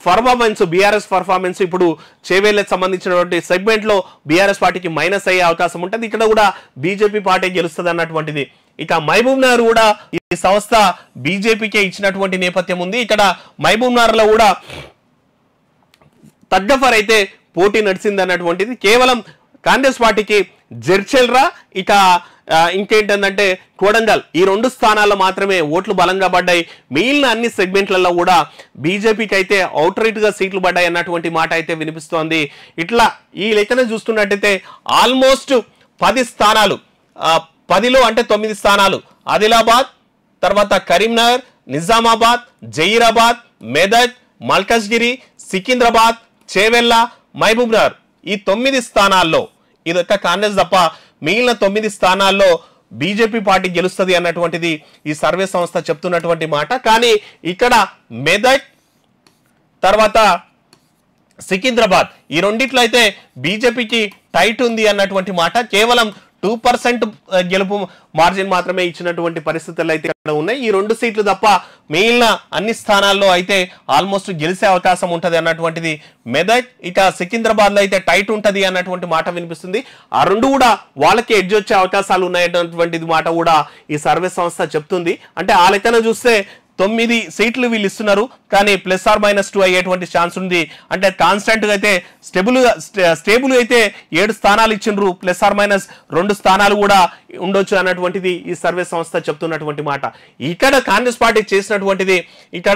performance BRS performance ఇప్పుడు చేవేళ్ళకి సంబంధించినటువంటి segment లో బీఆర్ఎస్ పార్టీకి మైనస్ అయ్యే అవకాశం ఉంటుంది ఇక్కడ కూడా బీజేపీ పార్టీ గెలుస్తుంది అన్నటువంటిది ఇక మహబూబ్ నగర్ కూడా ఈ సంస్థ బీజేపీకే ఇచ్చినటువంటి నేపథ్యం ఉంది ఇక్కడ మహబూబ్ నగర్ లో కూడా తగ్గఫర్ అయితే పోటీ నడిచింది అన్నటువంటిది కేవలం కాంగ్రెస్ పార్టీకి జెర్చెల్రా ఇక ఆ, ఇంకేంటంటే కోడంగల్ ఈ రెండు స్థానాల్లో మాత్రమే ఓట్లు బలంగా పడ్డాయి మిగిలిన అన్ని సెగ్మెంట్లలో కూడా బీజేపీకి అయితే అవుట్ రైట్ గా సీట్లు పడ్డాయి అన్నటువంటి మాట అయితే వినిపిస్తోంది ఇట్లా ఈ లెక్కన చూస్తున్నట్టయితే ఆల్మోస్ట్ పది స్థానాలు ఆ, పదిలో అంటే తొమ్మిది స్థానాలు ఆదిలాబాద్ తర్వాత కరీంనగర్ నిజామాబాద్ జహీరాబాద్ మెదక్ మల్కజ్గిరి సికింద్రాబాద్ చేవెళ్ళ మహబూబ్ నగర్ ఈ తొమ్మిది స్థానాల్లో ఇదొక్క కాంగ్రెస్ తప్ప మిగిలిన తొమ్మిది స్థానాల్లో బీజేపీ పార్టీ గెలుస్తుంది అన్నటువంటిది ఈ సర్వే సంస్థ చెప్తున్నటువంటి మాట కానీ ఇక్కడ మెదక్ తర్వాత సికింద్రాబాద్ ఈ రెండిట్లో అయితే బీజేపీకి టైట్ ఉంది అన్నటువంటి మాట కేవలం టూ పర్సెంట్ గెలుపు మార్జిన్ మాత్రమే ఇచ్చినటువంటి పరిస్థితులు అయితే ఇక్కడ ఉన్నాయి ఈ రెండు సీట్లు తప్ప మిగిలిన అన్ని స్థానాల్లో అయితే ఆల్మోస్ట్ గెలిచే అవకాశం ఉంటది అన్నటువంటిది మెదక్ ఇక సికింద్రాబాద్ లో అయితే టైట్ ఉంటది అన్నటువంటి మాట వినిపిస్తుంది ఆ రెండు కూడా వాళ్ళకి ఎడ్జ్ వచ్చే అవకాశాలు ఉన్నాయన్నటువంటిది మాట కూడా ఈ సర్వే సంస్థ చెప్తుంది అంటే ఆ లెక్కన చూస్తే తొమ్మిది సీట్లు వీళ్ళు ఇస్తున్నారు కానీ ప్లస్ ఆర్ మైనస్ టూ అయ్యేటువంటి ఛాన్స్ ఉంది అంటే కాన్స్టెంట్ గా అయితే స్టెబుల్ స్టేబుల్ అయితే ఏడు స్థానాలు ఇచ్చిండ్రు ప్లస్ ఆర్ మైనస్ రెండు స్థానాలు కూడా ఉండొచ్చు అన్నటువంటిది ఈ సర్వే సంస్థ చెప్తున్నటువంటి మాట ఇక్కడ కాంగ్రెస్ పార్టీ చేసినటువంటిది ఇక్కడ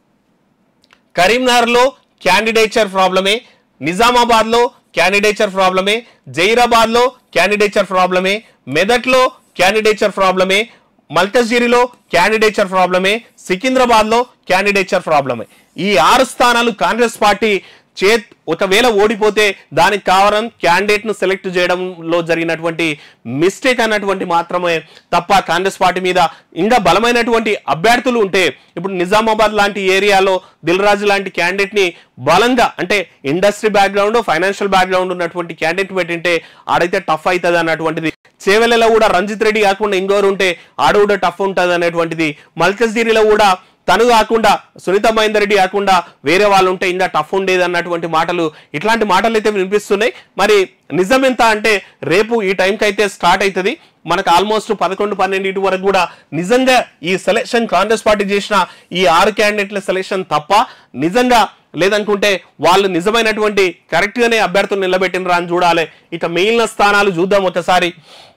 కరీంనగర్లో క్యాండిడేచర్ ప్రాబ్లమే నిజామాబాద్లో క్యాండిడేచర్ ప్రాబ్లమే జైరాబాద్లో క్యాండిడేచర్ ప్రాబ్లమే మెదక్లో క్యాండిడేచర్ ప్రాబ్లమే మల్కజ్గిరిలో క్యాండిడేచర్ ప్రాబ్లమే సికింద్రాబాద్లో క్యాండిడేచర్ ప్రాబ్లమే ఈ ఆరు స్థానాలు కాంగ్రెస్ పార్టీ చే ఒకవేళ ఓడిపోతే దానికి కావడం క్యాండిడేట్ ను సెలెక్ట్ చేయడంలో జరిగినటువంటి మిస్టేక్ అన్నటువంటి మాత్రమే తప్ప కాంగ్రెస్ పార్టీ మీద ఇంకా బలమైనటువంటి అభ్యర్థులు ఉంటే ఇప్పుడు నిజామాబాద్ లాంటి ఏరియాలో దిల్ రాజు లాంటి క్యాండిడేట్ ని బలంగా అంటే ఇండస్ట్రీ బ్యాక్గ్రౌండ్ ఫైనాన్షియల్ బ్యాక్గ్రౌండ్ ఉన్నటువంటి క్యాండిడేట్ పెట్టింటే ఆడైతే టఫ్ అవుతుంది అన్నటువంటిది చేవెలలో కూడా రంజిత్ రెడ్డి కాకుండా ఇంకోరు ఉంటే ఆడ కూడా టఫ్ ఉంటుంది అనేటువంటిది మల్కజ్గిరిలో కూడా తను కాకుండా సునీత మహేందర్ రెడ్డి కాకుండా వేరే వాళ్ళు ఉంటే ఇంకా టఫ్ ఉండేది అన్నటువంటి మాటలు ఇట్లాంటి మాటలు అయితే వినిపిస్తున్నాయి మరి నిజం ఎంత అంటే రేపు ఈ టైంకి అయితే స్టార్ట్ అవుతుంది మనకు ఆల్మోస్ట్ పదకొండు పన్నెండింటి వరకు కూడా నిజంగా ఈ సెలెక్షన్ కాంగ్రెస్ పార్టీ చేసిన ఈ ఆరు క్యాండిడేట్ల సెలెక్షన్ తప్ప నిజంగా లేదనుకుంటే వాళ్ళు నిజమైనటువంటి కరెక్ట్ గానే అభ్యర్థులు నిలబెట్టినరా అని చూడాలి ఇక మిగిలిన స్థానాలు చూద్దాం ఒకసారి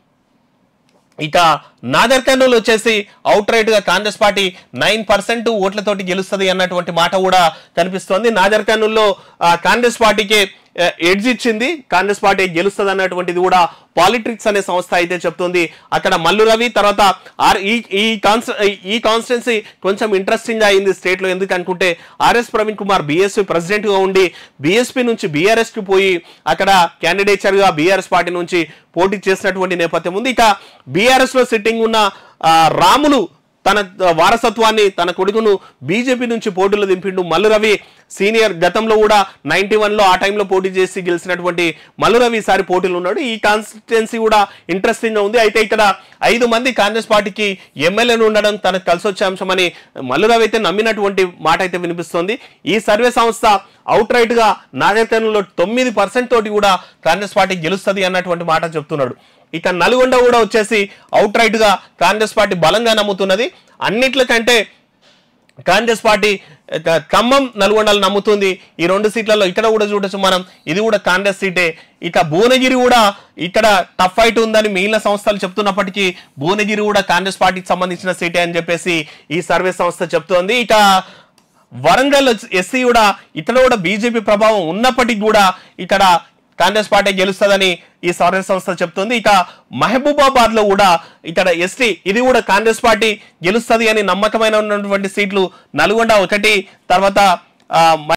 ఇక నాగర్ కర్నూలు వచ్చేసి అవుట్ రైట్ గా కాంగ్రెస్ పార్టీ నైన్ పర్సెంట్ ఓట్లతోటి గెలుస్తుంది అన్నటువంటి మాట కూడా కనిపిస్తోంది నాగర్ కర్నూలులో ఆ, కాంగ్రెస్ పార్టీకి ఆ, ఎడ్జ్ ఇచ్చింది కాంగ్రెస్ పార్టీ గెలుస్తుంది అన్నటువంటిది కూడా పాలిటిక్స్ అనే సంస్థ అయితే చెప్తుంది అక్కడ మల్లు రవి తర్వాత ఆర్ ఈ ఈ కాన్స్ ఈ కాన్స్టిట్యున్సీ కొంచెం ఇంట్రెస్టింగ్ గా అయింది స్టేట్ లో ఎందుకు అనుకుంటే RS Praveen Kumar BSP president గా ఉండి బీఎస్పీ నుంచి బీఆర్ఎస్ కి పోయి అక్కడ క్యాండిడేచర్ గా బీఆర్ఎస్ పార్టీ నుంచి పోటీ చేసినటువంటి నేపథ్యం ఉంది ఇక బీఆర్ఎస్ లో సిట్టింగ్ ఉన్న ఆ, రాములు తన వారసత్వాన్ని తన కొడుకును బీజేపీ నుంచి పోటీలో దింపిండు మల్లు రవి సీనియర్ గతంలో కూడా నైన్టీ లో ఆ టైంలో పోటీ చేసి గెలిచినటువంటి మల్లు రవి ఈసారి పోటీలో ఉన్నాడు ఈ కాన్స్టిట్యున్సీ కూడా ఇంట్రెస్టింగ్ గా ఉంది అయితే ఇక్కడ ఐదు మంది కాంగ్రెస్ పార్టీకి ఎమ్మెల్యేలు ఉండడం తనకు కలిసి వచ్చే అంశమని మల్లు రవి అయితే నమ్మినటువంటి మాట అయితే వినిపిస్తోంది ఈ సర్వే సంస్థ అవుట్ రైట్ గా నాగరికర్ణంలో తొమ్మిది పర్సెంట్ తోటి కూడా కాంగ్రెస్ పార్టీ గెలుస్తుంది అన్నటువంటి మాట చెప్తున్నాడు ఇక నల్గొండ కూడా వచ్చేసి అవుట్ రైట్ గా కాంగ్రెస్ పార్టీ బలంగా నమ్ముతున్నది అన్నిట్లకంటే కాంగ్రెస్ పార్టీ ఇక ఖమ్మం నల్గొండలు నమ్ముతుంది ఈ రెండు సీట్లలో ఇక్కడ కూడా చూడొచ్చు మనం ఇది కూడా కాంగ్రెస్ సీటే ఇక భువనగిరి కూడా ఇక్కడ టఫ్ ఫైట్ ఉందని మిగిలిన సంస్థలు చెప్తున్నప్పటికీ భువనగిరి కూడా కాంగ్రెస్ పార్టీకి సంబంధించిన సీటే అని చెప్పేసి ఈ సర్వే సంస్థ చెప్తోంది ఇక వరంగల్ ఎస్సీ కూడా ఇక్కడ కూడా బీజేపీ ప్రభావం ఉన్నప్పటికీ కూడా ఇక్కడ కాంగ్రెస్ పార్టీ గెలుస్తుందని ఈ సర్వే సంస్థ చెప్తుంది ఇక మహబూబాబాద్ లో కూడా ఇక్కడ ఎస్టీ ఇది కూడా కాంగ్రెస్ పార్టీ గెలుస్తుంది అని నమ్మకమైన ఉన్నటువంటి సీట్లు నల్గొండ ఒకటి తర్వాత ఆ,